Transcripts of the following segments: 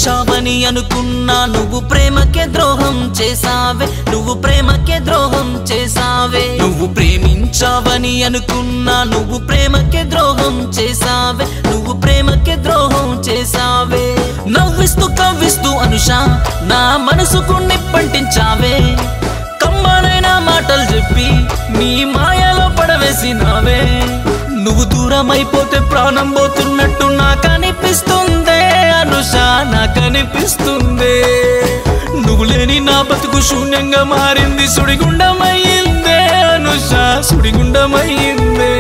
ప్రేమించావని అనుకున్నా నువ్వు ప్రేమకే ద్రోహం చేసావే నువ్వు ప్రేమకే ద్రోహం చేసావే నువ్వు ప్రేమించావని అనుకున్నా నువ్వు ప్రేమకే ద్రోహం చేసావే నువ్వు ప్రేమకే ద్రోహం చేసావే నవ్విస్తూ కవ్విస్తూ అనుష నా మనసుకు నిప్పంటించావే కమ్మనైన మాటలు చెప్పి నీ మాయలో పడవేసినావే నువ్వు దూరం అయిపోతే ప్రాణం పోతున్నట్టు నాకు అనిపిస్తుందే అనుష నాకు అనిపిస్తుందే నువ్వు లేని నా బతుకు శూన్యంగా మారింది సుడిగుండమయ్యిందే అనుష సుడిగుండమయ్యిందే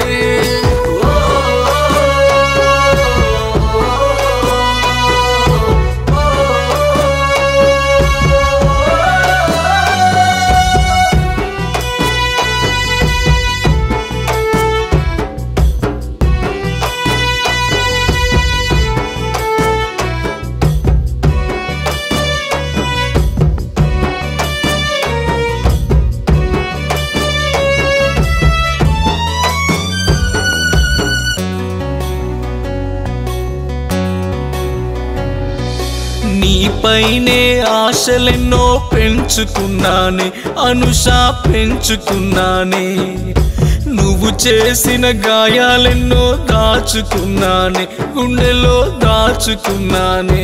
నీపైనే ఆశలెన్నో పెంచుకున్నానే అనుష పెంచుకున్నానే నువ్వు చేసిన గాయాలెన్నో దాచుకున్నానే గుండెలో దాచుకున్నానే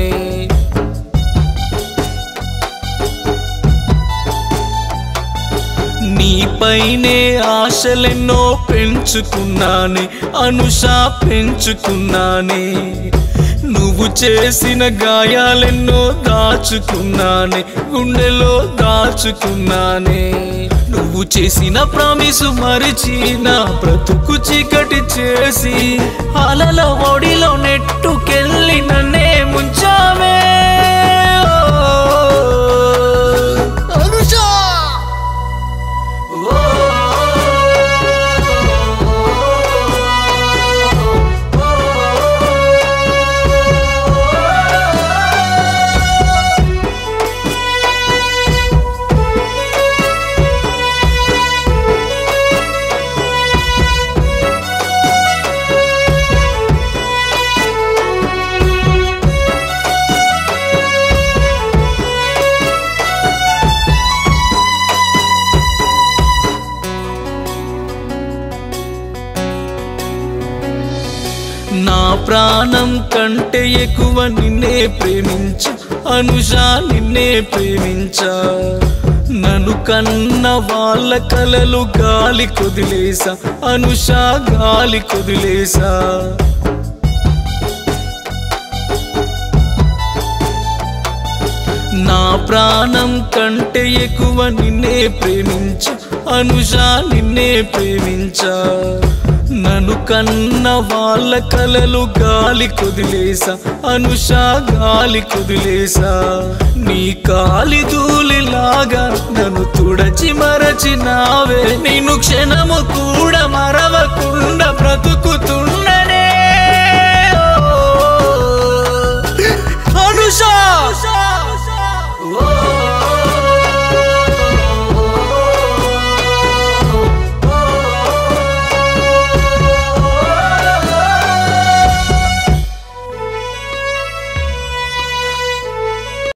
నీపైనే ఆశలెన్నో పెంచుకున్నానే అనుష పెంచుకున్నానే నువ్వు చేసిన గాయాలెన్నో దాచుకున్నానే గుండెలో దాచుకున్నానే నువ్వు చేసిన ప్రామిసు మరిచి నా బ్రతుకు చీకటి చేసి అలల ఒడిలో నెట్టుకెళ్ళి నన్నే ముంచావే అనుష నా ప్రాణం కంటే ఎక్కువ నిన్నే ప్రేమించ అనుష నిన్నే ప్రేమించ నన్ను కన్న వాళ్ళ కలలు గాలి కొదిలేసా అనుష గాలి కొదిలేసా నా ప్రాణం కంటే ఎక్కువ నిన్నే ప్రేమించ అనుష నిన్నే ప్రేమించ నన్ను కన్న వాళ్ళ కలలు గాలి కొదిలేసా అనుష గాలి కొదిలేసా నీ కాలి ధూళిలాగా నన్ను తుడచి మరచినావే నేను క్షణము కూడా మరవకుండా బ్రతుకుతున్నా